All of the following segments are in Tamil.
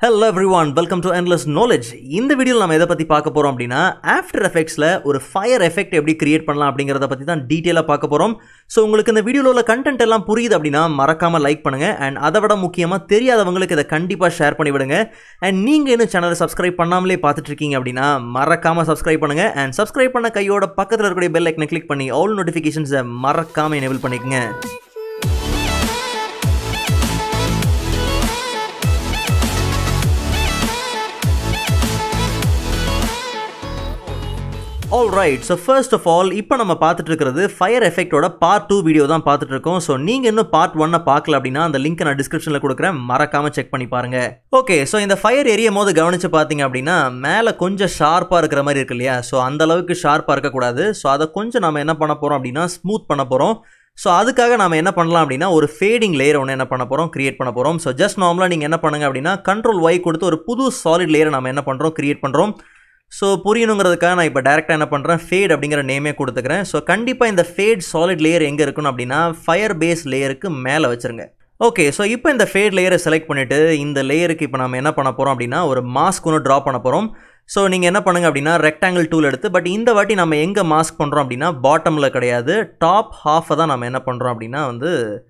hello everyone welcome to endless knowledge இந்த வீடியோவில் நம்ம எதை பற்றி பார்க்க போகிறோம் அப்படின்னா ஆஃப்டர் எஃபெக்ட்ஸில் ஒரு ஃபயர் எஃபெக்ட் எப்படி கிரியேட் பண்ணலாம் அப்படிங்கிறத பற்றி தான் டீட்டெயிலாக பார்க்க போகிறோம் ஸோ உங்களுக்கு இந்த வீடியோவில் உள்ள கண்டென்ட் எல்லாம் புரியுது அப்படின்னா மறக்காமல் லைக் பண்ணுங்கள் அண்ட் அதை விட முக்கியமாக தெரியாதவங்களுக்கு இதை கண்டிப்பாக ஷேர் பண்ணி விடுங்க அண்ட் நீங்கள் இன்னும் சேனலை சப்ஸ்கிரைப் பண்ணாமலே பார்த்துட்டு இருக்கீங்க அப்படின்னா மறக்காமல் சப்ஸ்கிரைப் பண்ணுங்கள் அண்ட் சப்ஸ்கிரைப் பண்ண கையோட பக்கத்தில் இருக்கக்கூடிய பெல் ஐக்கனை கிளிக் பண்ணி ஆல் நோட்டிஃபிகேஷன்ஸை மறக்காமல் எனேபிள் பண்ணிக்கங்க all right so first of all இப்போ நம்ம பார்த்துட்டு இருக்கிறது ஃபயர் எஃபெக்டோட பார்ட் டூ வீடியோ தான் பார்த்துட்டு இருக்கோம் ஸோ நீங்கள் இன்னும் பார்ட் ஒன்னை பார்க்கல அப்படின்னா அந்த லிங்க் நான் டிஸ்கிரிப்ஷனில் கொடுக்குறேன் மறக்காம செக் பண்ணி பாருங்க ஓகே ஸோ இந்த ஃபயர் எரியும் போது கவனிச்சு பார்த்தீங்க அப்படின்னா மேலே கொஞ்சம் ஷார்ப்பாக இருக்கிற மாதிரி இருக்கு இல்லையா ஸோ அந்த அளவுக்கு ஷார்ப்பாக இருக்கக்கூடாது ஸோ அதை கொஞ்சம் நம்ம என்ன பண்ண போகிறோம் அப்படின்னா ஸ்மூத் பண்ண போகிறோம் ஸோ அதுக்காக நம்ம என்ன பண்ணலாம் அப்படின்னா ஒரு ஃபேடிங் லேயர் ஒன்று என்ன பண்ண போகிறோம் கிரியேட் பண்ண போகிறோம் ஸோ ஜஸ்ட் நார்மலாக நீங்கள் என்ன பண்ணுங்க அப்படின்னா கண்ட்ரோல் ஒய் கொடுத்து ஒரு புது சாலிட் லேயரை நம்ம என்ன பண்ணுறோம் கிரியேட் பண்ணுறோம் ஸோ புரியணுங்கிறதுக்காக நான் இப்போ டேரெக்டாக என்ன பண்ணுறேன் ஃபேட் அப்படிங்கிற நேமே கொடுத்துக்கிறேன் ஸோ கண்டிப்பாக இந்த ஃபேட் சாலிட் லேயர் எங்கே இருக்கணும் அப்படின்னா ஃபயர் பேஸ் லேயருக்கு மேலே வச்சுருங்க ஓகே ஸோ இப்போ இந்த ஃபேட் லேயரை செலக்ட் பண்ணிவிட்டு இந்த லேயருக்கு இப்போ நம்ம என்ன பண்ண போகிறோம் அப்படின்னா ஒரு மாஸ்க் ஒன்று ட்ரா பண்ண போகிறோம் ஸோ நீங்கள் என்ன பண்ணுங்க அப்படின்னா ரெக்டாங்கிள் டூல் எடுத்து பட் இந்த வாட்டி நம்ம எங்கே மாஸ்க் பண்ணுறோம் அப்படின்னா பாட்டமில் கிடையாது டாப் ஹாஃபை தான் நம்ம என்ன பண்ணுறோம் அப்படின்னா வந்து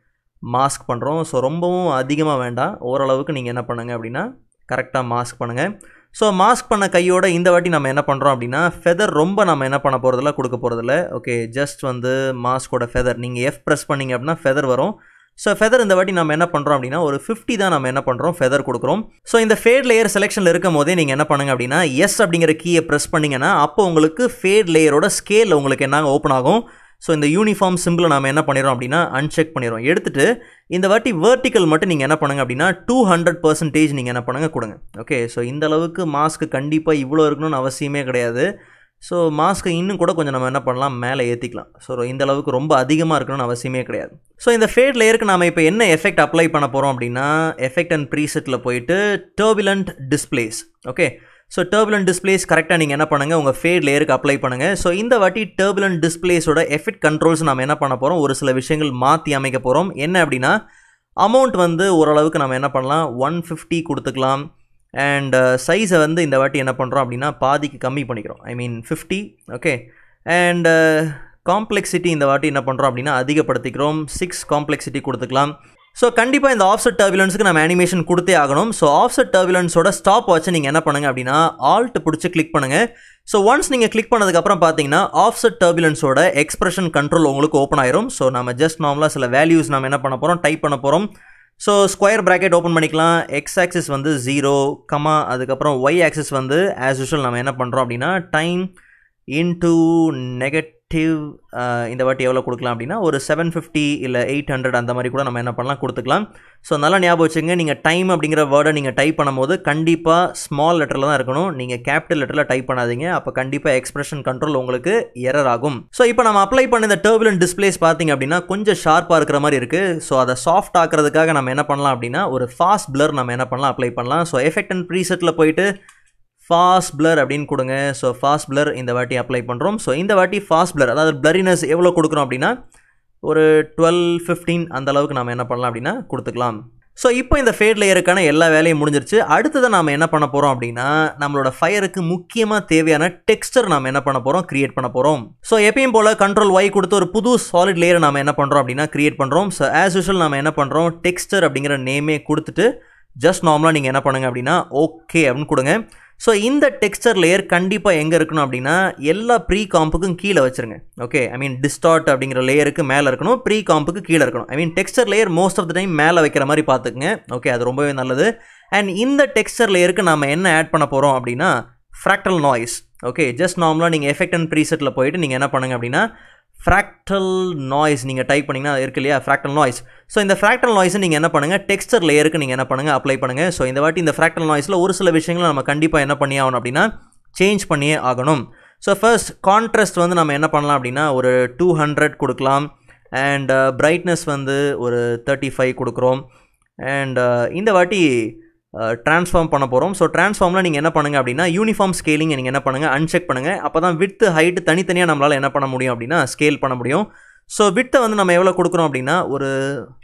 மாஸ்க் பண்ணுறோம் ஸோ ரொம்பவும் அதிகமாக வேண்டாம் ஓரளவுக்கு நீங்கள் என்ன பண்ணுங்கள் அப்படின்னா கரெக்டாக மாஸ்க் பண்ணுங்கள் ஸோ மாஸ்க் பண்ண கையோட இந்த வாட்டி நம்ம என்ன பண்ணுறோம் அப்படின்னா ஃபெதர் ரொம்ப நம்ம என்ன பண்ண போகிறதில்ல கொடுக்க போகிறதில்ல ஓகே ஜஸ்ட் வந்து மாஸ்கோட ஃபெதர் நீங்கள் எஃப் ப்ரெஸ் பண்ணிங்க அப்படின்னா ஃபெதர் வரும் ஸோ ஃபெதர் இந்த வாட்டி நம்ம என்ன பண்ணுறோம் அப்படின்னா ஒரு ஃபிஃப்டி தான் நம்ம என்ன பண்ணுறோம் ஃபெதர் கொடுக்குறோம் ஸோ இந்த ஃபேட் லேயர் செலெக்ஷனில் இருக்கும் போதே நீங்கள் என்ன பண்ணுங்க அப்படின்னா எஸ் அப்படிங்கிற கீயை ப்ரெஸ் பண்ணிங்கன்னா அப்போ உங்களுக்கு ஃபேட் லேயரோட ஸ்கேல் உங்களுக்கு என்ன ஓப்பன் ஆகும் ஸோ இந்த யூனிஃபார்ம் சிம்பிளை நம்ம என்ன பண்ணிடுறோம் அப்படின்னா அன்செக் பண்ணிடுறோம் எடுத்துகிட்டு இந்த வாட்டி வேர்ட்டிக்கல் மட்டும் நீங்கள் என்ன பண்ணுங்க அப்படின்னா டூ ஹண்ட்ரட் பர்சன்டேஜ் நீங்கள் என்ன பண்ணுங்க கொடுங்க ஓகே ஸோ இந்த அளவுக்கு மாஸ்க்கு கண்டிப்பாக இவ்வளோ இருக்கணும்னு அவசியமே கிடையாது ஸோ மாஸ்க்கு இன்னும் கூட கொஞ்சம் நம்ம என்ன பண்ணலாம் மேலே ஏற்றிக்கலாம் ஸோ இந்த அளவுக்கு ரொம்ப அதிகமாக இருக்கணும்னு அவசியமே கிடையாது ஸோ இந்த ஃபேட் லேயருக்கு நம்ம இப்போ என்ன எஃபெக்ட் அப்ளை பண்ண போகிறோம் அப்படின்னா எஃபெக்ட் அண்ட் ப்ரீசெட்டில் போயிட்டு turbulent displace okay so turbulent displace கரெக்டாக நீங்கள் என்ன பண்ணுங்கள் உங்கள் ஃபேட் லேயருக்கு அப்ளை பண்ணுங்கள் ஸோ இந்த வாட்டி டர்புலண்ட் டிஸ்பிளேஸோட எஃபெக்ட் கண்ட்ரோல்ஸ் நம்ம என்ன பண்ண போகிறோம் ஒரு சில விஷயங்கள் மாற்றி அமைக்க போகிறோம் என்ன அப்படின்னா அமௌண்ட் வந்து ஓரளவுக்கு நம்ம என்ன பண்ணலாம் ஒன் ஃபிஃப்டி கொடுத்துக்கலாம் அண்ட் சைஸை வந்து இந்த வாட்டி என்ன பண்ணுறோம் அப்படின்னா பாதிக்கு கம்மி பண்ணிக்கிறோம் I mean fifty okay and complexity இந்த வாட்டி என்ன பண்ணுறோம் அப்படின்னா அதிகப்படுத்திக்கிறோம் சிக்ஸ் காம்ப்ளெக்சிட்டி கொடுத்துக்கலாம் ஸோ கண்டிப்பாக இந்த ஆஃப்செட் டர்புலன்ஸுக்கு நம்ம அனிமேஷன் கொடுத்தே ஆகணும் ஸோ ஆஃப்செட் டர்புலன்ஸோட ஸ்டாப் வாட்சை நீங்கள் என்ன பண்ணுங்கள் அப்படின்னா ஆல்ட் பிடிச்சி கிளிக் பண்ணுங்கள் ஸோ ஒன்ஸ் நீங்கள் கிளிக் பண்ணதுக்கப்புறம் பார்த்தீங்கன்னா ஆஃப்செட் டர்புலன்ஸோட எக்ஸ்பிரஷன் கண்ட்ரோல் உங்களுக்கு ஓப்பன் ஆயிரும் ஸோ நம்ம ஜஸ்ட் நார்மலாக சில வேல்யூஸ் நம்ம என்ன பண்ண போகிறோம் டைப் பண்ண போகிறோம் ஸோ ஸ்கொயர் ப்ராக்கெட் ஓப்பன் பண்ணிக்கலாம் எக்ஸ் ஆக்சிஸ் வந்து ஜீரோ கமா அதுக்கப்புறம் ஒய் ஆக்சிஸ் வந்து ஆஸ் யூஷுவல் நம்ம என்ன பண்ணுறோம் அப்படின்னா டைம் இன்டூ நெகட்டிவ் இந்த வாட்டி எவ்வளோ கொடுக்கலாம் அப்படின்னா ஒரு செவன் ஃபிஃப்டி இல்லை எயிட் ஹண்ட்ரட் அந்த மாதிரி கூட நம்ம என்ன பண்ணலாம் கொடுத்துக்கலாம் ஸோ நல்லா ஞாபகம் வச்சுங்க நீங்கள் டைம் அப்படிங்கிற வேர்டை நீங்கள் டைப் பண்ணும்போது கண்டிப்பாக ஸ்மால் லெட்டரில் தான் இருக்கணும் நீங்கள் கேபிட்டல் லெட்டரில் டைப் பண்ணாதீங்க அப்போ கண்டிப்பாக எக்ஸ்பிரஷன் கண்ட்ரோல் உங்களுக்கு எரர் ஆகும் ஸோ இப்போ நம்ம அப்ளை பண்ண இந்த டர்புலன் டிஸ்பிளேஸ் பார்த்தீங்க அப்படின்னா கொஞ்சம் ஷார்ப்பாக இருக்கிற மாதிரி இருக்குது ஸோ அதை சாஃப்ட் ஆக்கிறதுக்காக நம்ம என்ன பண்ணலாம் அப்படின்னா ஒரு ஃபாஸ்ட் பிளர் நம்ம என்ன பண்ணலாம் அப்ளை பண்ணலாம் ஸோ எஃபெக்ட் அண்ட் ப்ரீசெட்டில் போயிட்டு ஃபாஸ்ட் பிளர் அப்படின்னு கொடுங்க ஸோ ஃபாஸ்ட் பிளர் இந்த வாட்டி அப்ளை பண்ணுறோம் ஸோ இந்த வாட்டி ஃபாஸ்ட் பிளர் அதாவது பிளரினஸ் எவ்வளோ கொடுக்குறோம் அப்படின்னா ஒரு டுவெல் ஃபிஃப்டீன் அந்த அளவுக்கு நம்ம என்ன பண்ணலாம் அப்படின்னா கொடுத்துக்கலாம் ஸோ இப்போ இந்த ஃபேட் லேயருக்கான எல்லா வேலையும் முடிஞ்சிருச்சு அடுத்ததை நாம் என்ன பண்ண போகிறோம் அப்படின்னா நம்மளோட ஃபயருக்கு முக்கியமாக தேவையான டெக்ஸ்டர் நாம் என்ன பண்ண போகிறோம் கிரியேட் பண்ண போகிறோம் ஸோ எப்பயும் போல் கண்ட்ரோல் ஒய் கொடுத்து ஒரு புது சாலிட் லேயரை நம்ம என்ன பண்ணுறோம் அப்படின்னா கிரியேட் பண்ணுறோம் ஸோ ஆஸ் யூஷுவல் நம்ம என்ன பண்ணுறோம் டெக்ஸ்டர் அப்படிங்கிற நேமே கொடுத்துட்டு ஜஸ்ட் நார்மலாக நீங்கள் என்ன பண்ணுங்க அப்படின்னா ஓகே அப்படின்னு கொடுங்க ஸோ இந்த டெக்ஸ்டர் லேயர் கண்டிப்பாக எங்கே இருக்கணும் அப்படின்னா எல்லா ப்ரீ காம்புக்கும் கீழே வச்சுருங்க ஓகே ஐ மீன் டிஸ்டார்ட் அப்படிங்கிற லேயருக்கு மேலே இருக்கணும் ப்ரீ காம்புக்கு கீழே இருக்கணும் I mean texture layer most of the time மேலே வைக்கிற மாதிரி பார்த்துக்குங்க ஓகே அது ரொம்பவே நல்லது அண்ட் இந்த டெக்ஸ்டர் லேயருக்கு நம்ம என்ன ஆட் பண்ண போகிறோம் அப்படின்னா ஃப்ராக்டல் நாய்ஸ் ஓகே ஜஸ்ட் நார்மலாக நீங்கள் எஃபெக்ட் அண்ட் ப்ரீசெட்டில் போயிட்டு நீங்கள் என்ன பண்ணுங்க அப்படின்னா ஃப்ராக்டல் நாய்ஸ் நீங்கள் டைப் பண்ணிங்கன்னா இருக்கு இல்லையா ஃப்ராக்டல் நாய்ஸ் ஸோ இந்த ஃப்ராக்டல் நாய்ஸை நீங்கள் என்ன பண்ணுங்கள் டெக்ஸ்டர் லேயருக்கு நீங்கள் என்ன பண்ணுங்கள் அப்ளை பண்ணுங்கள் ஸோ இந்த வாட்டி இந்த ஃப்ராக்டல் நாய்ஸில் ஒரு சில விஷயங்களை நம்ம கண்டிப்பாக என்ன பண்ணி ஆகணும் அப்படின்னா சேஞ்ச் பண்ணியே ஆகணும் ஸோ ஃபர்ஸ்ட் கான்ட்ராஸ்ட் வந்து நம்ம என்ன பண்ணலாம் அப்படின்னா ஒரு டூ ஹண்ட்ரட் கொடுக்கலாம் அண்ட் பிரைட்னஸ் வந்து ஒரு தேர்ட்டி ஃபைவ் கொடுக்குறோம் அண்ட் இந்த வாட்டி ட்ரான்ஸ்ஃபார்ம் பண்ண போகிறோம் ஸோ ட்ரான்ஸ்ஃபார்மில் நீங்கள் என்ன பண்ணுங்கள் அப்படின்னா யூனிஃபார்ம் ஸ்கேலிங் நீங்கள் என்ன பண்ணுங்கள் அன்செக் பண்ணுங்கள் அப்போ தான் வித்து ஹைட்டு தனித்தனியாக நம்மளால் என்ன பண்ண முடியும் அப்படின்னா ஸ்கேல் பண்ண முடியும் ஸோ வித்தை வந்து நம்ம எவ்வளோ கொடுக்குறோம் அப்படின்னா ஒரு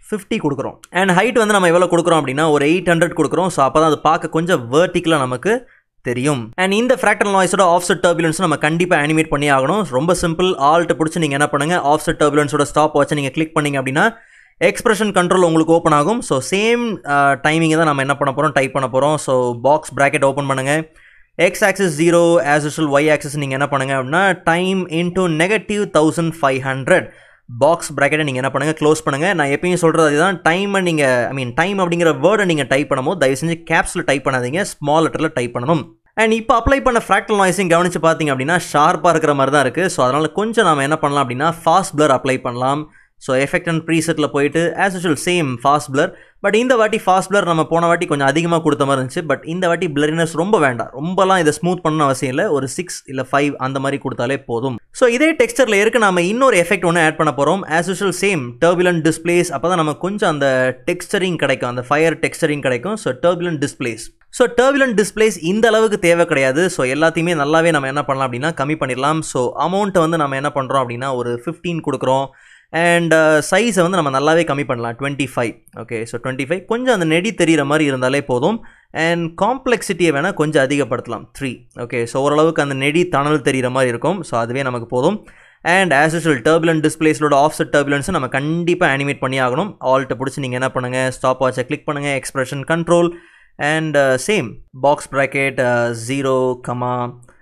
ஃபிஃப்டி கொடுக்குறோம் அண்ட் ஹைட் வந்து நம்ம எவ்வளோ கொடுக்குறோம் அப்படின்னா ஒரு எயிட் ஹண்ட்ரட் கொடுக்குறோம் ஸோ அப்போ தான் அது பார்க்க கொஞ்சம் வேர்ட்டிக்கலாக நமக்கு தெரியும் அண்ட் இந்த ஃப்ராக்டல் நாய்ஸோட ஆஃப்செட் டர்புலன்ஸ் நம்ம கண்டிப்பாக அனிமேட் பண்ணி ஆகணும் ரொம்ப சிம்பிள் ஆல்ட்டு பிடிச்சி நீங்கள் என்ன பண்ணுங்கள் ஆஃப்செட் டர்புலன்ஸோட ஸ்டாப் வச்சு நீங்கள் கிளிக் பண்ணீங்க அப்படின்னா எக்ஸ்பிரஷன் கண்ட்ரோல் உங்களுக்கு ஓப்பன் ஆகும் ஸோ சேம் டைமிங்கை தான் நம்ம என்ன பண்ண போகிறோம் டைப் பண்ண போகிறோம் ஸோ பாக்ஸ் ப்ராக்கெட் ஓப்பன் பண்ணுங்கள் X axis zero as usual Y axis நீங்கள் என்ன பண்ணுங்கள் அப்படின்னா time into negative thousand five hundred box ப்ராக்கெட்டை நீங்கள் என்ன பண்ணுங்கள் க்ளோஸ் பண்ணுங்கள் நான் எப்பயும் சொல்கிறது அதுதான் டைமை நீங்கள் ஐ மீன் டைம் அப்படிங்கிற வேர்டை நீங்கள் டைப் பண்ணும்போது தயவு செஞ்சு கேப்ஸில் டைப் பண்ணாதீங்க ஸ்மால் லெட்டரில் டைப் பண்ணணும் அண்ட் இப்போ அப்ளை பண்ண ஃப்ராக்டல் நாய்ஸையும் கவனிச்சு பார்த்தீங்க அப்படின்னா ஷார்ப்பாக இருக்கிற மாதிரி தான் இருக்குது ஸோ அதனால் கொஞ்சம் நம்ம என்ன பண்ணலாம் அப்படின்னா ஃபாஸ்ட் பிளர் அப்ளை பண்ணலாம் ஸோ எஃபெக்ட் அண்ட் ப்ரீசெட்டில் போயிட்டு as usual same fast blur but இந்த வாட்டி ஃபாஸ்ட் பிளர் நம்ம போன வாட்டி கொஞ்சம் அதிகமாக கொடுத்த மாதிரி இருந்துச்சு பட் இந்த வாட்டி பிளரினஸ் ரொம்ப வேண்டாம் ரொம்பலாம் இதை ஸ்மூத் பண்ண அவசியம் இல்லை ஒரு சிக்ஸ் இல்லை ஃபைவ் அந்த மாதிரி கொடுத்தாலே போதும் ஸோ இதே டெக்ஸ்டரில் இருக்க நம்ம இன்னொரு எஃபெக்ட் ஒன்று ஆட் பண்ண போகிறோம் as usual same turbulent displace அப்போ தான் நம்ம கொஞ்சம் அந்த டெக்ஸ்டரிங் கிடைக்கும் அந்த ஃபயர் டெக்ஸ்டரிங் கிடைக்கும் so turbulent displace so turbulent displace இந்த அளவுக்கு தேவை கிடையாது ஸோ எல்லாத்தையுமே நல்லாவே நம்ம என்ன பண்ணலாம் அப்படின்னா கம்மி பண்ணிடலாம் ஸோ அமௌண்ட்டை வந்து நம்ம என்ன பண்ணுறோம் அப்படின்னா ஒரு ஃபிஃப்டீன் கொடுக்குறோம் அண்ட் சைஸை வந்து நம்ம நல்லாவே கம்மி பண்ணலாம் twenty five okay so twenty five கொஞ்சம் அந்த நெடி தெரிகிற மாதிரி இருந்தாலே போதும் அண்ட் காம்ப்ளெக்சிட்டியை வேணால் கொஞ்சம் அதிகப்படுத்தலாம் த்ரீ ஓகே ஸோ ஓரளவுக்கு அந்த நெடி தணல் தெரிகிற மாதிரி இருக்கும் ஸோ அதுவே நமக்கு போதும் அண்ட் ஆஸ் யூஷுவல் டர்புலன் டிஸ்பிளேஸோட ஆஃப்செட் டர்புலன்ஸை நம்ம கண்டிப்பாக அனிமேட் பண்ணி ஆகணும் ஆல்ட்டை பிடிச்சி நீங்கள் என்ன பண்ணுங்கள் ஸ்டாப் வாட்சை கிளிக் பண்ணுங்கள் expression control and same box bracket zero comma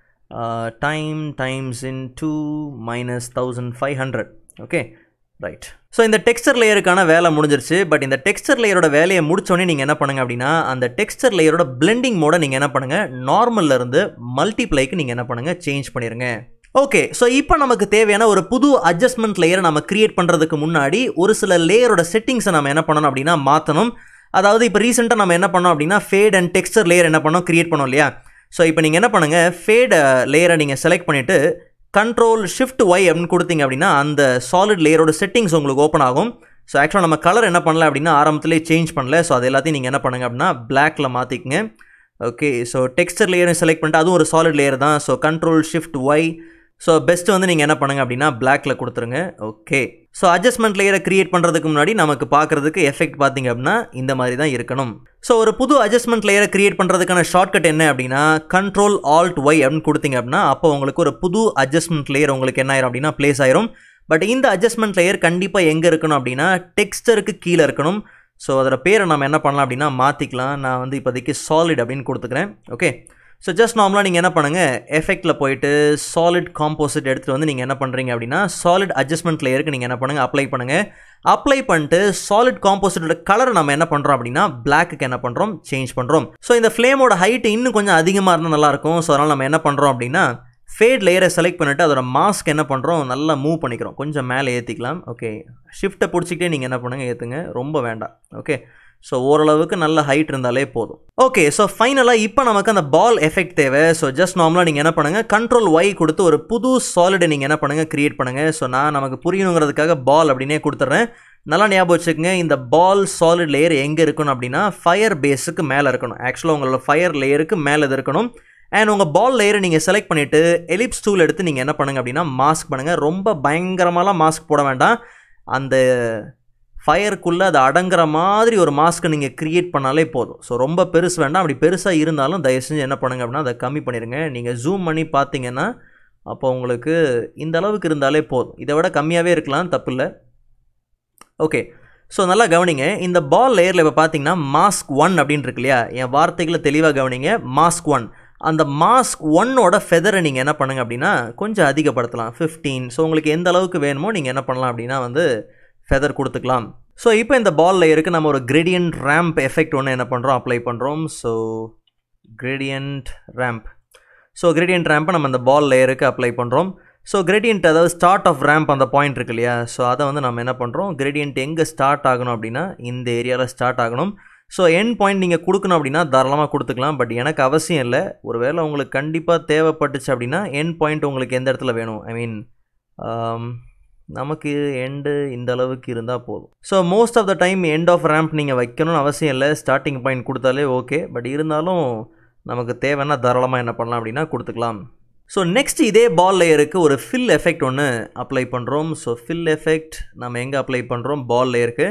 time times into minus thousand five hundred okay right so இந்த டெக்ஸ்டர் லேயருக்கான வேலை முடிஞ்சிருச்சு பட் இந்த டெக்ஸ்டர் லேயரோட வேலையை முடிச்சோடனே நீங்கள் என்ன பண்ணுங்க அப்படின்னா அந்த டெக்ஸ்டர் லேயரோட பிளெண்டிங் மோட நீங்கள் என்ன பண்ணுங்கள் நார்மல்ல இருந்து மல்டிப்ளைக்கு நீங்கள் என்ன பண்ணுங்கள் சேஞ்ச் பண்ணிடுங்க ஓகே ஸோ இப்போ நமக்கு தேவையான ஒரு புது அட்ஜஸ்ட்மெண்ட் லேயரை நம்ம கிரியேட் பண்ணுறதுக்கு முன்னாடி ஒரு சில லேயரோட செட்டிங்ஸை நம்ம என்ன பண்ணணும் அப்படின்னா மாற்றணும் அதாவது இப்போ ரீசெண்டாக நம்ம என்ன பண்ணோம் அப்படின்னா ஃபேட் அண்ட் டெக்ஸ்டர் லேயர் என்ன பண்ணோம் கிரியேட் பண்ணோம் இல்லையா ஸோ இப்போ நீங்கள் என்ன பண்ணுங்கள் ஃபேட் லேயரை நீங்கள் செலக்ட் பண்ணிவிட்டு கண்ட்ரோல் ஷிஃப்ட் ஒய் அப்படின்னு கொடுத்தீங்க அப்படின்னா அந்த சாலிட் லேயரோட செட்டிங்ஸ் உங்களுக்கு ஓப்பன் ஆகும் ஸோ ஆக்சுவலாக நம்ம கலர் என்ன பண்ணல அப்படின்னா ஆரம்பத்திலே சேஞ்ச் பண்ணல ஸோ அது எல்லாத்தையும் நீங்கள் என்ன பண்ணுங்க அப்படின்னா பிளாக்ல மாற்றிக்கங்க ஓகே ஸோ டெக்ஸ்டர் லேயரும் செலக்ட் பண்ணிட்டு அதுவும் ஒரு சாலிட் லேயர் தான் so control shift Y so best வந்து நீங்கள் என்ன பண்ணுங்க அப்படின்னா பிளாக்ல கொடுத்துருங்க ஓகே ஸோ அட்ஜஸ்ட்மெண்ட் லேயரை கிரியேட் பண்ணுறதுக்கு முன்னாடி நமக்கு பார்க்குறதுக்கு எஃபெக்ட் பார்த்தீங்க அப்படின்னா இந்த மாதிரி தான் இருக்கணும் ஸோ ஒரு புது அட்ஜஸ்ட்மெண்ட் லேயரை கிரியேட் பண்ணுறதுக்கான ஷார்ட்கட் என்ன அப்படின்னா கண்ட்ரோல் ஆல்ட் ஒய் அப்படின்னு கொடுத்தீங்க அப்படின்னா அப்போ உங்களுக்கு ஒரு புது அட்ஜஸ்ட்மெண்ட் லேயர் உங்களுக்கு என்ன ஆயிரும் அப்படின்னா ப்ளேஸ் ஆயிரும் பட் இந்த அட்ஜஸ்ட்மெண்ட் லேயர் கண்டிப்பாக எங்கே இருக்கணும் அப்படின்னா டெக்ஸ்டருக்கு கீழே இருக்கணும் ஸோ அதோட பேரை நம்ம என்ன பண்ணலாம் அப்படின்னா மாற்றிக்கலாம் நான் வந்து இப்போதைக்கு சாலிட் அப்படின்னு கொடுத்துக்கிறேன் ஓகே ஸோ ஜஸ்ட் நார்மலாக நீங்கள் என்ன பண்ணுங்கள் எஃபெக்ட்டில் போயிட்டு சாலிட் காம்போசிட் எடுத்துகிட்டு வந்து நீங்கள் என்ன பண்ணுறீங்க அப்படின்னா சாலிட் அட்ஜஸ்ட்மெண்ட் லேயருக்கு நீங்கள் என்ன பண்ணுங்கள் அப்ளை பண்ணுங்கள் அப்ளை பண்ணிட்டு சாலிட் காம்போசிட்டோட கலரை நம்ம என்ன பண்ணுறோம் அப்படின்னா பிளாக்கு என்ன பண்ணுறோம் சேஞ்ச் பண்ணுறோம் ஸோ இந்த ஃப்ளேமோட ஹைட் இன்னும் கொஞ்சம் அதிகமாக இருந்தால் நல்லாயிருக்கும் ஸோ அதனால் நம்ம என்ன பண்ணுறோம் அப்படின்னா ஃபேட் லேயரை செலக்ட் பண்ணிவிட்டு அதோட மாஸ்க் என்ன பண்ணுறோம் நல்லா மூவ் பண்ணிக்கிறோம் கொஞ்சம் மேலே ஏற்றிக்கலாம் ஓகே ஷிஃப்ட்டை பிடிச்சிக்கிட்டே நீங்கள் என்ன பண்ணுங்கள் ஏற்றுங்க ரொம்ப வேண்டாம் ஓகே ஸோ ஓரளவுக்கு நல்ல ஹைட் இருந்தாலே போதும் ஓகே ஸோ ஃபைனலாக இப்போ நமக்கு அந்த பால் எஃபெக்ட் தேவை ஸோ ஜஸ்ட் நார்மலாக நீங்கள் என்ன பண்ணுங்கள் கண்ட்ரோல் ஒய் கொடுத்து ஒரு புது சாலிடை நீங்கள் என்ன பண்ணுங்கள் க்ரியேட் பண்ணுங்கள் ஸோ நான் நமக்கு புரியணுங்கிறதுக்காக பால் அப்படின்னே கொடுத்துட்றேன் நல்லா ஞாபகம் வச்சுக்கோங்க இந்த பால் சாலிட் லேயர் எங்கே இருக்கணும் அப்படின்னா ஃபயர் பேஸுக்கு மேலே இருக்கணும் ஆக்சுவலாக உங்களோட ஃபயர் லேயருக்கு மேலே இது இருக்கணும் அண்ட் உங்கள் பால் லேயரை நீங்கள் செலக்ட் பண்ணிவிட்டு எலிப்ஸ் டூல் எடுத்து நீங்கள் என்ன பண்ணுங்கள் அப்படின்னா மாஸ்க் பண்ணுங்கள் ரொம்ப பயங்கரமாலாம் மாஸ்க் போட வேண்டாம் அந்த ஃபயருக்குள்ளே அது அடங்குற மாதிரி ஒரு மாஸ்க்கை நீங்கள் க்ரியேட் பண்ணாலே போதும் ஸோ ரொம்ப பெருசு வேண்டாம் அப்படி பெருசாக இருந்தாலும் தயவு செஞ்சு என்ன பண்ணுங்க அப்படின்னா அதை கம்மி பண்ணிடுங்க நீங்கள் ஜூம் பண்ணி பார்த்தீங்கன்னா அப்போ உங்களுக்கு இந்த அளவுக்கு இருந்தாலே போதும் இதை விட கம்மியாகவே இருக்கலாம் தப்பு இல்லை ஓகே ஸோ நல்லா கவனிங்க இந்த பால் லேயரில் இப்போ பார்த்தீங்கன்னா மாஸ்க் ஒன் அப்படின்னு இருக்கு இல்லையா என் வார்த்தைகளை தெளிவாக கவனிங்க மாஸ்க் ஒன் அந்த மாஸ்க் ஒன்னோட ஃபெதரை நீங்கள் என்ன பண்ணுங்க அப்படின்னா கொஞ்சம் அதிகப்படுத்தலாம் ஃபிஃப்டீன் ஸோ உங்களுக்கு எந்த அளவுக்கு வேணுமோ நீங்கள் என்ன பண்ணலாம் அப்படின்னா வந்து ஃபெதர் கொடுத்துக்கலாம் ஸோ இப்போ இந்த பால் லேயருக்கு நம்ம ஒரு கிரேடியன்ட் ரேம்ப் எஃபெக்ட் ஒன்று என்ன பண்ணுறோம் அப்ளை பண்ணுறோம் so gradient ramp so gradient ரேம்பை நம்ம இந்த பால் லேயருக்கு அப்ளை பண்ணுறோம் ஸோ கிரேடியன்ட் அதாவது ஸ்டார்ட் ஆஃப் ரேம்ப் அந்த பாயிண்ட் இருக்கு இல்லையா ஸோ அதை வந்து நம்ம என்ன பண்ணுறோம் கிரேடியன்ட் எங்கே ஸ்டார்ட் ஆகணும் அப்படின்னா இந்த ஏரியாவில் ஸ்டார்ட் ஆகணும் ஸோ என் பாயிண்ட் நீங்கள் கொடுக்கணும் அப்படின்னா தாராளமாக கொடுத்துக்கலாம் பட் எனக்கு அவசியம் இல்லை ஒருவேளை உங்களுக்கு கண்டிப்பாக தேவைப்பட்டுச்சு அப்படின்னா என் பாயிண்ட் உங்களுக்கு எந்த இடத்துல வேணும் ஐ மீன் நமக்கு எண்டு இந்த அளவுக்கு இருந்தால் போதும் so most of the time end of ramp நீங்கள் வைக்கணும்னு அவசியம் இல்லை ஸ்டார்டிங் பாயிண்ட் கொடுத்தாலே ஓகே பட் இருந்தாலும் நமக்கு தேவைன்னா தாராளமாக என்ன பண்ணலாம் அப்படின்னா கொடுத்துக்கலாம் ஸோ நெக்ஸ்ட் இதே பால் லேயருக்கு ஒரு ஃபில் எஃபெக்ட் ஒன்று அப்ளை பண்ணுறோம் ஸோ ஃபில் எஃபெக்ட் நம்ம எங்கே அப்ளை பண்ணுறோம் பால் லேயருக்கு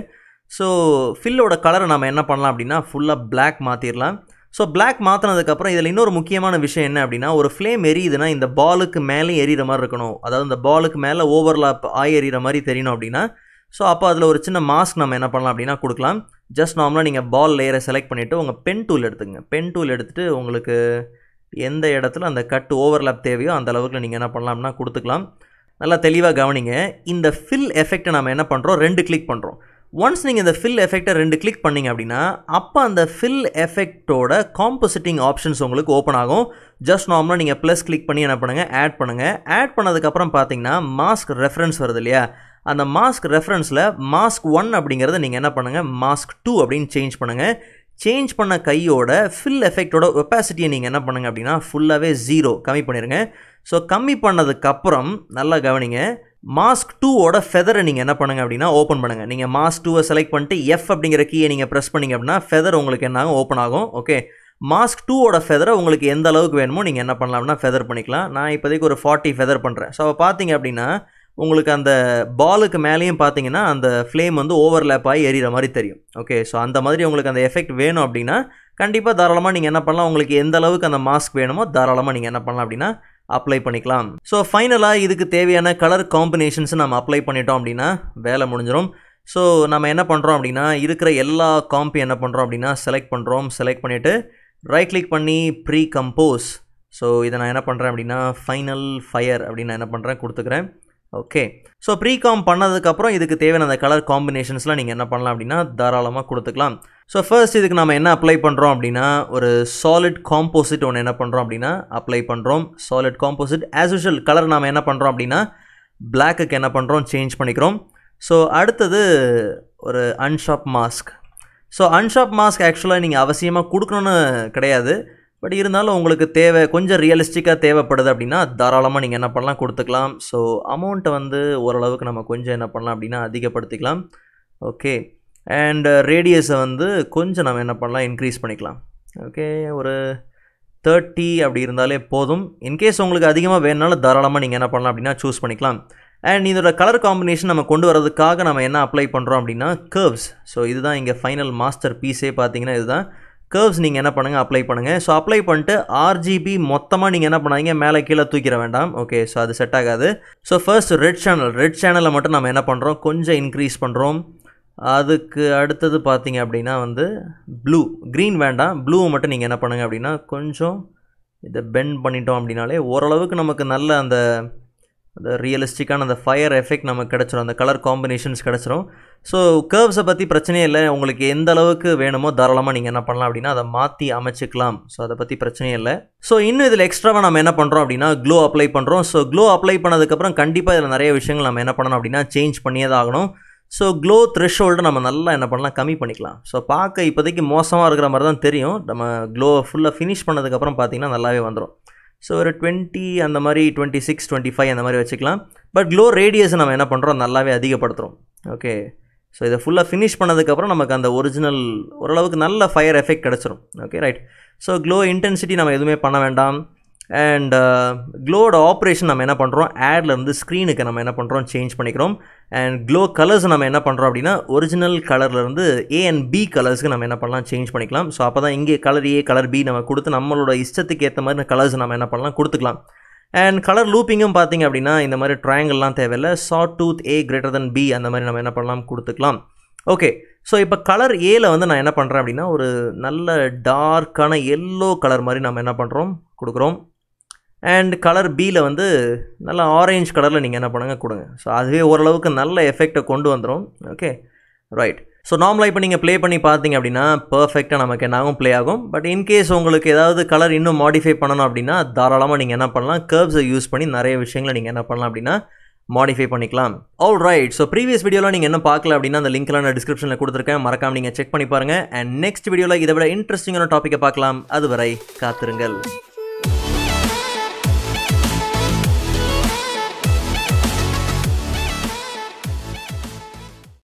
ஸோ ஃபில்லோட கலரை நம்ம என்ன பண்ணலாம் அப்படின்னா ஃபுல்லாக பிளாக் மாற்றிடலாம் ஸோ பிளாக் மாற்றினதுக்கப்புறம் இதில் இன்னொரு முக்கியமான விஷயம் என்ன அப்படின்னா ஒரு ஃப்ளேம் எரியுதுன்னா இந்த பாலுக்கு மேலே எரியிற மாதிரி இருக்கணும் அதாவது இந்த பாலுக்கு மேலே ஓவர்லாப் ஆகி எரியிற மாதிரி தெரியணும் அப்படின்னா ஸோ அப்போ அதில் ஒரு சின்ன மாஸ்க் நம்ம என்ன பண்ணலாம் அப்படின்னா கொடுக்கலாம் ஜஸ்ட் நார்மலாக நீங்கள் பால் லேயரை செலக்ட் பண்ணிவிட்டு உங்கள் பென் டூல் எடுத்துங்க பென் டூல் எடுத்துகிட்டு உங்களுக்கு எந்த இடத்துல அந்த கட் ஓவர்லாப் தேவையோ அந்த அளவுக்கு நீங்கள் என்ன பண்ணலாம்னா கொடுத்துக்கலாம் நல்லா தெளிவாக கவனிங்க இந்த ஃபில் எஃபெக்ட்டை நம்ம என்ன பண்ணுறோம் ரெண்டு கிளிக் பண்ணுறோம் ஒன்ஸ் நீங்கள் இந்த ஃபில் எஃபெக்டை ரெண்டு கிளிக் பண்ணிங்க அப்படின்னா அப்போ அந்த ஃபில் எஃபெக்டோட காம்போசிட்டிங் ஆப்ஷன்ஸ் உங்களுக்கு ஓப்பன் ஆகும் ஜஸ்ட் நார்மலாக நீங்கள் ப்ளஸ் கிளிக் பண்ணி என்ன பண்ணுங்கள் ஆட் பண்ணுங்கள் ஆட் பண்ணதுக்கப்புறம் பார்த்தீங்கன்னா மாஸ்க் ரெஃபரன்ஸ் வருது இல்லையா அந்த மாஸ்க் ரெஃபரன்ஸில் மாஸ்க் ஒன் அப்படிங்கிறத நீங்கள் என்ன பண்ணுங்கள் மாஸ்க் டூ அப்படின்னு சேஞ்ச் பண்ணுங்கள் சேஞ்ச் பண்ண கையோட ஃபில் எஃபெக்டோட ஒப்பாசிட்டியை நீங்கள் என்ன பண்ணுங்கள் அப்படின்னா ஃபுல்லாகவே ஜீரோ கம்மி பண்ணிடுங்க ஸோ கம்மி பண்ணதுக்கப்புறம் நல்லா கவனிங்க மாஸ்க் டூவோட ஃபெதரை நீங்கள் என்ன பண்ணுங்கள் அப்படின்னா ஓப்பன் பண்ணுங்கள் நீங்கள் மாஸ்க் டூவை செலக்ட் பண்ணிட்டு எஃப் அப்படிங்கிற கீயை நீங்கள் ப்ரெஸ் பண்ணிங்க அப்படின்னா ஃபெதர் உங்களுக்கு என்ன ஆகும் ஓப்பன் ஆகும் ஓகே மாஸ்க் டூவோட ஃபெதரை உங்களுக்கு எந்த அளவுக்கு வேணுமோ நீங்கள் என்ன பண்ணலாம்னா ஃபெதர் பண்ணிக்கலாம் நான் இப்போதைக்கு ஒரு ஃபார்ட்டி ஃபெதர் பண்ணுறேன் ஸோ பார்த்தீங்க அப்படின்னா உங்களுக்கு அந்த பாலுக்கு மேலேயும் பார்த்தீங்கன்னா அந்த ஃப்ளேம் வந்து ஓவர்லேப் ஆகி எரியிற மாதிரி தெரியும் ஓகே ஸோ அந்த மாதிரி உங்களுக்கு அந்த எஃபெக்ட் வேணும் அப்படின்னா கண்டிப்பாக தாராளமாக நீங்கள் என்ன பண்ணலாம் உங்களுக்கு எந்த அளவுக்கு அந்த மாஸ்க் வேணுமோ தாராளமாக நீங்கள் என்ன பண்ணலாம் அப்படின்னா அப்ளை பண்ணிக்கலாம் ஸோ ஃபைனலாக இதுக்கு தேவையான கலர் காம்பினேஷன்ஸ் நம்ம அப்ளை பண்ணிட்டோம் அப்படின்னா வேலை முடிஞ்சிடும் ஸோ நம்ம என்ன பண்ணுறோம் அப்படின்னா இருக்கிற எல்லா காம்பி என்ன பண்ணுறோம் அப்படின்னா செலக்ட் பண்ணுறோம் செலக்ட் பண்ணிவிட்டு ரைட் கிளிக் பண்ணி ப்ரீ கம்போஸ் ஸோ இதை நான் என்ன பண்ணுறேன் அப்படின்னா ஃபைனல் ஃபயர் அப்படின்னு நான் என்ன பண்ணுறேன் கொடுத்துக்கிறேன் ஓகே ஸோ ப்ரீகாம் பண்ணதுக்கப்புறம் இதுக்கு தேவையான அந்த கலர் காம்பினேஷன்ஸ்லாம் நீங்கள் என்ன பண்ணலாம் அப்படின்னா தாராளமாக கொடுத்துக்கலாம் ஸோ ஃபர்ஸ்ட் இதுக்கு நம்ம என்ன அப்ளை பண்ணுறோம் அப்படின்னா ஒரு சாலிட் காம்போசிட் ஒன்று என்ன பண்ணுறோம் அப்படின்னா அப்ளை பண்ணுறோம் solid composite as usual colour நாம் என்ன பண்ணுறோம் அப்படின்னா பிளாக்குக்கு என்ன பண்ணுறோம் சேஞ்ச் பண்ணிக்கிறோம் ஸோ அடுத்தது ஒரு unsharp mask so unsharp mask ஆக்சுவலாக நீங்கள் அவசியமாக கொடுக்கணுன்னு கிடையாது பட் இருந்தாலும் உங்களுக்கு தேவை கொஞ்சம் ரியலிஸ்டிக்காக தேவைப்படுது அப்படின்னா தாராளமாக நீங்கள் என்ன பண்ணலாம் கொடுத்துக்கலாம் ஸோ அமௌண்ட்டை வந்து ஓரளவுக்கு நம்ம கொஞ்சம் என்ன பண்ணலாம் அப்படின்னா அதிகப்படுத்திக்கலாம் ஓகே அண்ட் ரேடியஸை வந்து கொஞ்சம் நம்ம என்ன பண்ணலாம் இன்க்ரீஸ் பண்ணிக்கலாம் ஓகே ஒரு தேர்ட்டி அப்படி இருந்தாலே போதும் இன்கேஸ் உங்களுக்கு அதிகமாக வேணுனாலும் தாராளமாக நீங்கள் என்ன பண்ணலாம் அப்படின்னா சூஸ் பண்ணிக்கலாம் அண்ட் இதோட கலர் காம்பினேஷன் நம்ம கொண்டு வரதுக்காக நம்ம என்ன அப்ளை பண்ணுறோம் அப்படின்னா கர்வ்ஸ் ஸோ இதுதான் இங்கே ஃபைனல் மாஸ்டர் பீஸே பார்த்தீங்கன்னா இதுதான் கர்வ்ஸ் நீங்கள் என்ன பண்ணுங்கள் அப்ளை பண்ணுங்கள் ஸோ அப்ளை பண்ணிட்டு ஆர்ஜிபி மொத்தமாக நீங்கள் என்ன பண்ணாதீங்க மேலே கீழே தூக்கிட வேண்டாம் ஓகே ஸோ அது செட் ஆகாது so first red channel red சேனலை மட்டும் நம்ம என்ன பண்ணுறோம் கொஞ்சம் இன்க்ரீஸ் பண்ணுறோம் அதுக்கு அடுத்தது பார்த்தீங்க அப்படின்னா வந்து ப்ளூ க்ரீன் வேண்டாம் ப்ளூவை மட்டும் நீங்கள் என்ன பண்ணுங்கள் அப்படின்னா கொஞ்சம் இதை பெண்ட் பண்ணிட்டோம் அப்படின்னாலே ஓரளவுக்கு நமக்கு நல்ல அந்த அந்த ரியலிஸ்டிக்கான அந்த ஃபயர் எஃபெக்ட் நமக்கு கிடச்சிரும் அந்த கலர் காம்பினேஷன்ஸ் கிடச்சிரும் ஸோ கர்வ்ஸை பற்றி பிரச்சனையே இல்லை உங்களுக்கு எந்த அளவுக்கு வேணுமோ தாராளமாக நீங்கள் என்ன பண்ணலாம் அப்படின்னா அதை மாற்றி அமைச்சிக்கலாம் ஸோ அதை பற்றி பிரச்சனையே இல்லை ஸோ இன்னும் இதில் எக்ஸ்ட்ராவாக நம்ம என்ன பண்ணுறோம் அப்படின்னா க்ளோ அப்ளை பண்ணுறோம் ஸோ க்ளோ அப்ளை பண்ணதுக்கப்புறம் கண்டிப்பாக இதில் நிறைய விஷயங்கள் நம்ம என்ன பண்ணணும் அப்படின்னா சேஞ்ச் பண்ணியே தான் ஆகணும் ஸோ க்ளோ த்ரெஷ்ஹோல்டு நம்ம நல்லா என்ன பண்ணலாம் கம்மி பண்ணிக்கலாம் ஸோ பார்க்க இப்போதைக்கு மோசமாக இருக்கிற மாதிரி தான் தெரியும் நம்ம க்ளோ ஃபுல்லாக ஃபினிஷ் பண்ணதுக்கப்புறம் பார்த்தீங்கன்னா நல்லாவே வந்துடும் ஸோ ஒரு டுவெண்ட்டி அந்த மாதிரி டுவெண்ட்டி சிக்ஸ் டுவெண்ட்டி ஃபைவ் அந்த மாதிரி வச்சுக்கலாம் பட் க்ளோ ரேடியஸை நம்ம என்ன பண்ணுறோம் நல்லாவே அதிகப்படுத்துகிறோம் ஓகே ஸோ இதை ஃபுல்லாக ஃபினிஷ் பண்ணதுக்கப்புறம் நமக்கு அந்த ஒரிஜினல் ஓரளவுக்கு நல்ல ஃபயர் எஃபெக்ட் கிடச்சிரும் okay right so glow intensity நம்ம எதுவுமே பண்ண வேண்டாம் அண்ட் க்ளோட ஆப்ரேஷன் நம்ம என்ன பண்ணுறோம் ஆட்லேருந்து ஸ்க்ரீனுக்கு நம்ம என்ன பண்ணுறோம் சேஞ்ச் பண்ணிக்கிறோம் அண்ட் க்ளோ கலர்ஸ் நம்ம என்ன பண்ணுறோம் அப்படின்னா ஒரிஜினல் கலர்லேருந்து ஏ அண்ட் பி கலர்ஸ்க்கு நம்ம என்ன பண்ணலாம் சேஞ்ச் பண்ணிக்கலாம் ஸோ அப்போ தான் இங்கே கலர் ஏ கலர் பி நம்ம கொடுத்து நம்மளோட இஷ்டத்துக்கு ஏற்ற மாதிரி கலர்ஸ் நம்ம என்ன பண்ணலாம் கொடுத்துக்கலாம் அண்ட் கலர் லூப்பிங்கும் பார்த்தீங்க அப்படின்னா இந்த மாதிரி ட்ரையாங்கிள்லாம் தேவையில்லை ஷார்ட் டூத் ஏ கிரேட்டர் தன் பி அந்த மாதிரி நம்ம என்ன பண்ணலாம் கொடுத்துக்கலாம் ஓகே ஸோ இப்போ கலர் ஏல வந்து நான் என்ன பண்ணுறேன் அப்படின்னா ஒரு நல்ல டார்க்கான எல்லோ கலர் மாதிரி நம்ம என்ன பண்ணுறோம் கொடுக்குறோம் அண்ட் கலர் பியில் வந்து நல்ல ஆரேஞ்ச் கலரில் நீங்கள் என்ன பண்ணுங்கள் கொடுங்க ஸோ அதுவே ஓரளவுக்கு நல்ல எஃபெக்டை கொண்டு வந்துடும் ஓகே ரைட் ஸோ நார்மலாக இப்போ நீங்கள் ப்ளே பண்ணி பார்த்தீங்க அப்படின்னா பர்ஃபெக்டாக நமக்கு என்னாகும் ப்ளே ஆகும் பட் இன்கேஸ் உங்களுக்கு ஏதாவது கலர் இன்னும் மாடிஃபை பண்ணணும் அப்படின்னா தாராளமாக நீங்கள் என்ன பண்ணலாம் கர்வ்ஸை யூஸ் பண்ணி நிறைய விஷயங்களை நீங்கள் என்ன பண்ணலாம் அப்படின்னா மாடிஃபை பண்ணிக்கலாம் ஆல் ரைட் ஸோ ப்ரீவியஸ் வீடியோவில் நீங்கள் என்ன பார்க்கல அப்படின்னா அந்த லிங்க்லாம் நான் டிஸ்கிரிப்ஷனில் கொடுத்துருக்கேன் மறக்காம நீங்கள் செக் பண்ணி பாருங்கள் அண்ட் நெக்ஸ்ட் வீடியோவில் இதை விட இன்ட்ரெஸ்டிங்கான டாப்பிக்கை பார்க்கலாம் அதுவரை காத்திருங்கள்